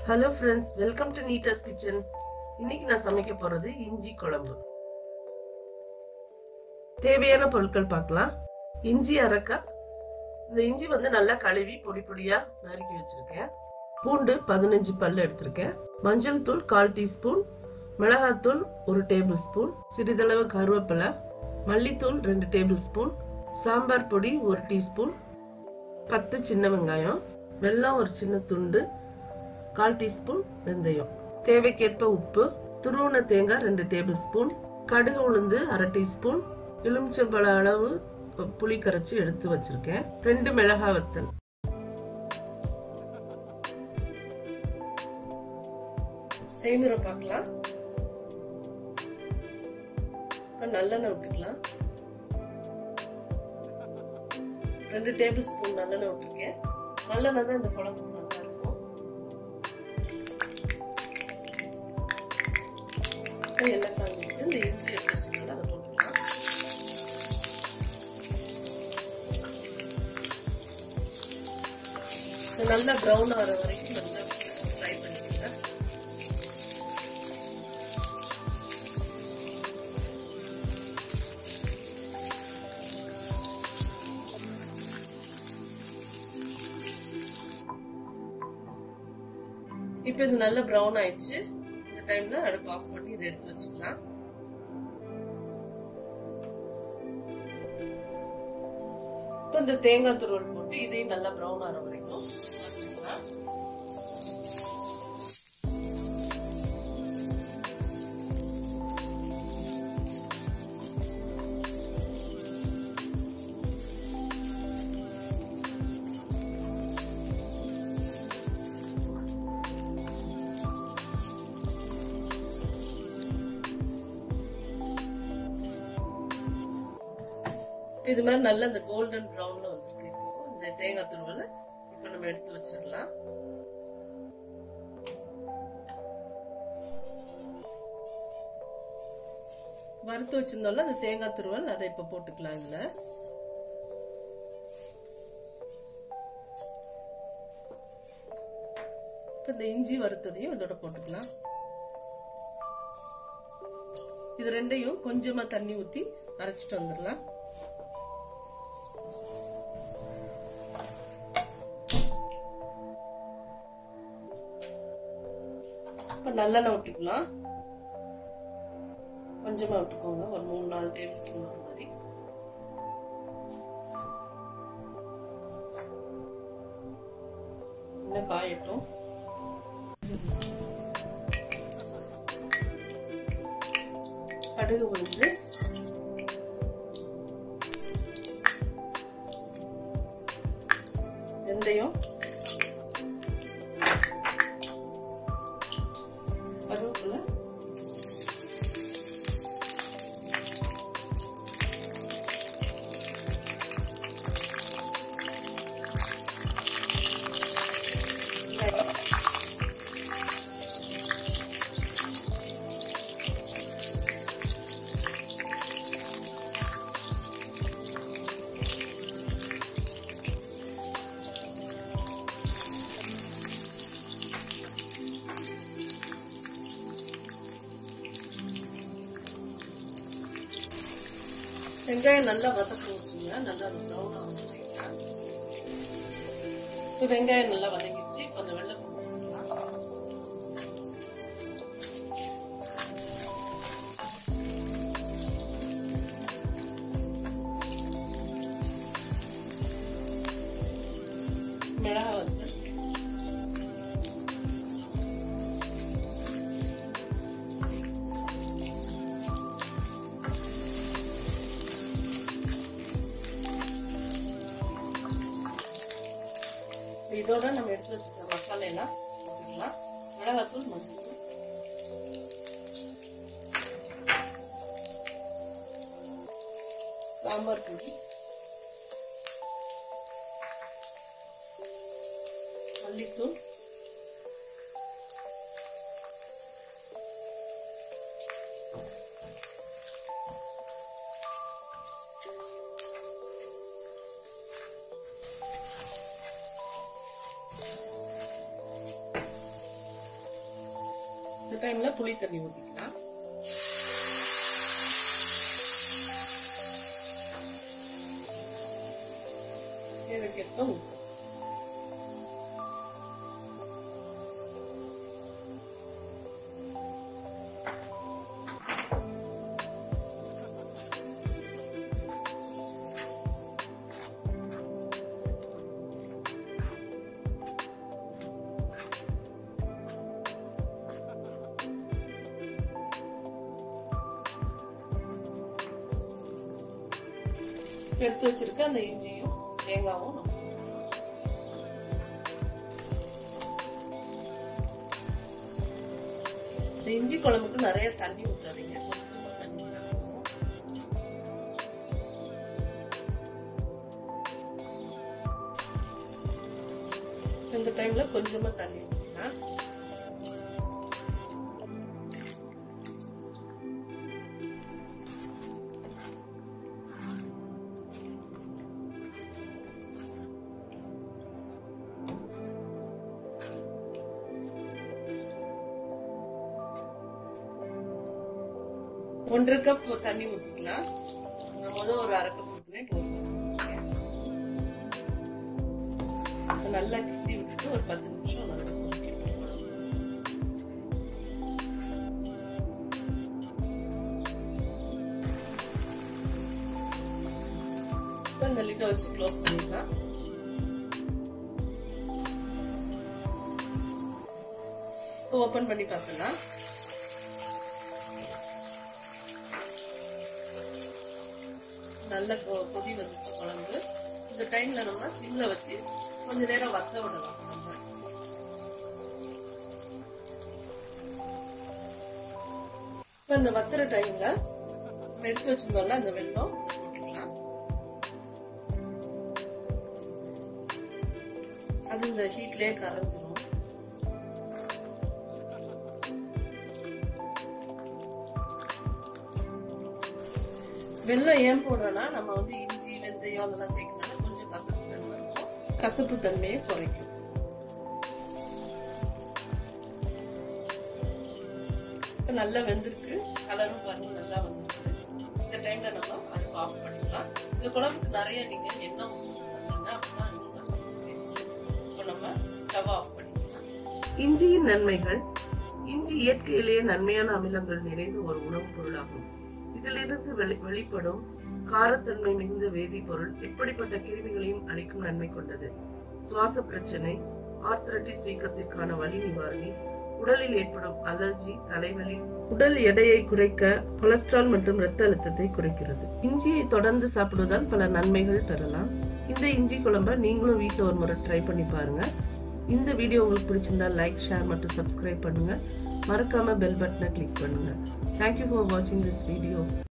Hello friends welcome to Neetu's kitchen இன்னைக்கு நான் சமைக்க போறது இஞ்சி குழம்பு தேவையான பொருட்கள் பார்க்கலாம் இஞ்சி அரை கப் இந்த இஞ்சி வந்து நல்லா கழுவி பொடி பொடியா நறுக்கி வச்சிருக்கேன் பூண்டு பதினஞ்சு பல் எடுத்திருக்கேன் மஞ்சள் தூள் கால் டீஸ்பூன் மிளகாத்தூள் ஒரு டேபிள் ஸ்பூன் சிறிதளவு கருவேப்பிலை மல்லித்தூள் ரெண்டு டேபிள் ஸ்பூன் சாம்பார் பொடி ஒரு டீஸ்பூன் பத்து சின்ன வெங்காயம் வெல்லம் ஒரு சின்ன துண்டு கால் டீஸ்பூன் வெந்தயம் தேவைக்கேற்ப உப்பு துருவன தேங்காய் ரெண்டு டேபிள் ஸ்பூன் கடுகு உளுந்து அரை டீஸ்பூன் எலுமிச்சம்பழ அளவு புளி கரைச்சி எடுத்து வச்சிருக்கேன் ரெண்டு மிளகாய் வத்தல் செய்முறை பார்க்கலாம் இப்ப நல்லெண்ணெய் விட்டுக்கலாம் ரெண்டு டேபிள் ஸ்பூன் நல்லெண்ணெய் விட்டுருக்கேன் நல்லெண்ணெய் தான் இந்த குழம்பு நல்லா இருக்கும் எண்ணெய் காஞ்சிச்சு இந்த இஞ்சி எடுத்து வச்சுக்கல அதை போட்டுக்கலாம் நல்லா ப்ரௌன் ஆகிற வரைக்கும் நல்லா ஃப்ரை பண்ணிக்கலாம் இப்போ இது நல்ல ப்ரௌன் ஆயிடுச்சு இந்த டைம்ல அடுப்பு ஆஃப் பண்ணி இதை எடுத்து வச்சுக்கலாம் இப்போ இந்த தேங்காய் துருவல் போட்டு இதையும் நல்லா ப்ரௌன் ஆகிற வரைக்கும் வறுத்துக்கலாம் இது மாதிரி நல்ல இந்த கோல்டன் ப்ரௌன்ல வந்துருக்கு இப்போ இந்த தேங்காய் துருவல இப்போ நம்ம எடுத்து வச்சிடலாம் வறுத்து வச்சிருந்தோம்ல அந்த தேங்காய் துருவல் அதை இப்ப போட்டுக்கலாம் இதுல இப்ப இந்த இஞ்சி வறுத்ததையும் இதோட போட்டுக்கலாம் இது ரெண்டையும் கொஞ்சமா தண்ணி ஊத்தி அரைச்சிட்டு வந்துடலாம் இப்ப நல்லெண்ணெய் விட்டுக்கலாம் கொஞ்சமா விட்டுக்கோங்க ஒரு மூணு நாலு டேபிள் ஸ்பூன் வர மாதிரி இன்னும் காயட்டும் கடுகு வந்து வெந்தயம் கருவேப்பிலை வெங்காயம் நல்லா வதக்க விட்டுங்க நல்லா ப்ரௌன் ஆகும் இப்போ வெங்காயம் நல்லா வதங்கிச்சு இப்போ அந்த வெள்ளை போட்டுக்கலாம் மிளகாய் வந்து இதோட நம்ம எடுத்து வச்சுக்கிற மசாலா எல்லாம் போட்டுக்கலாம் மிளகாத்தூள் மஞ்சள் சாம்பார் பொடி மல்லித்தூள் இந்த டைம்ல புளி தண்ணி ஊத்திக்கலாம் தேவைக்கேற்ப உப்பு எடுத்து வச்சிருக்க அந்த இஞ்சியும் தேங்காவும் நம்ம இந்த இஞ்சி குழம்புக்கு நிறைய தண்ணி ஊத்தாதீங்க கொஞ்சமா தண்ணி ஊத்தணும். இந்த டைம்ல கொஞ்சமா தண்ணி ஊத்தலாம் ஒன்றரை கப் தண்ணி ஊத்திக்கலாம் நான் முதல் ஒரு அரை கப் ஊத்துனேன் இப்போ ஒரு cup ஊத்திருக்கேன். நல்லா கிண்டி விட்டுட்டு ஒரு பத்து நிமிஷம் நல்லா கொதிக்கட்டும் இப்போ இந்த லிட்டை வச்சு க்ளோஸ் பண்ணிடலாம் இப்போ ஓபன் பண்ணி பார்க்கலாம் நல்ல கொ- கொதி வந்துச்சு குழம்பு இந்த டைம்ல நம்ம சிம்ல வச்சு கொஞ்ச நேரம் வத்த விடலாம் நம்ம. இப்ப இந்த வத்துற டைம்ல நம்ம எடுத்து வச்சிருந்தோம்ல அந்த வெள்ளம் இதை போட்டுக்கலாம் அது இந்த ஹீட்லயே கரைஞ்சிரும் வெல்லம் ஏன் போடுறோம்னா நம்ம வந்து இஞ்சி வெந்தயம் அதெல்லாம் சேர்க்கறதுனால கொஞ்சம் கசப்பு தன்மை இருக்கும் கசப்பு தன்மையை குறைக்கும் இப்ப நல்லா வெந்திருக்கு கலரும் பாருங்க நல்லா வந்திருக்கு இந்த டைம்ல நம்ம அடுப்பு ஆஃப் பண்ணிக்கலாம் இந்த குழம்புக்கு நிறைய நீங்க எண்ணெய் ஊத்தணும் அப்படின்னா இன்னும் நல்லா taste. இப்ப நம்ம ஸ்டவ் ஆஃப் பண்ணிக்கலாம் இஞ்சியின் நன்மைகள் இஞ்சி இயற்கையிலேயே நன்மையான அமிலங்கள் நிறைந்த ஒரு உணவுப் பொருளாகும் இதிலிருந்து வெளி- வெளிப்படும் காரத்தன்மை மிகுந்த வேதிப்பொருள் எப்படிப்பட்ட கிருமிகளையும் அழிக்கும் நன்மை கொண்டது சுவாச பிரச்சனை ஆர்த்ரட்டிஸ் வீக்கத்திற்கான வலி நிவாரணி உடலில் ஏற்படும் அலர்ஜி தலைவலி உடல் எடையை குறைக்க கொலஸ்ட்ரால் மற்றும் இரத்த அழுத்தத்தை குறைக்கிறது இஞ்சியை தொடர்ந்து சாப்பிடுவதால் பல நன்மைகள் பெறலாம் இந்த இஞ்சி குழம்ப நீங்களும் வீட்டில் ஒரு முறை ட்ரை பண்ணி பாருங்க இந்த வீடியோ உங்களுக்கு பிடிச்சிருந்தா லைக் ஷேர் மற்றும் சப்ஸ்கிரைப் பண்ணுங்க மறக்காம பெல் பட்டனை கிளிக் பண்ணுங்க தேங்க்யூ ஃபார் வாட்சிங் திஸ் வீடியோ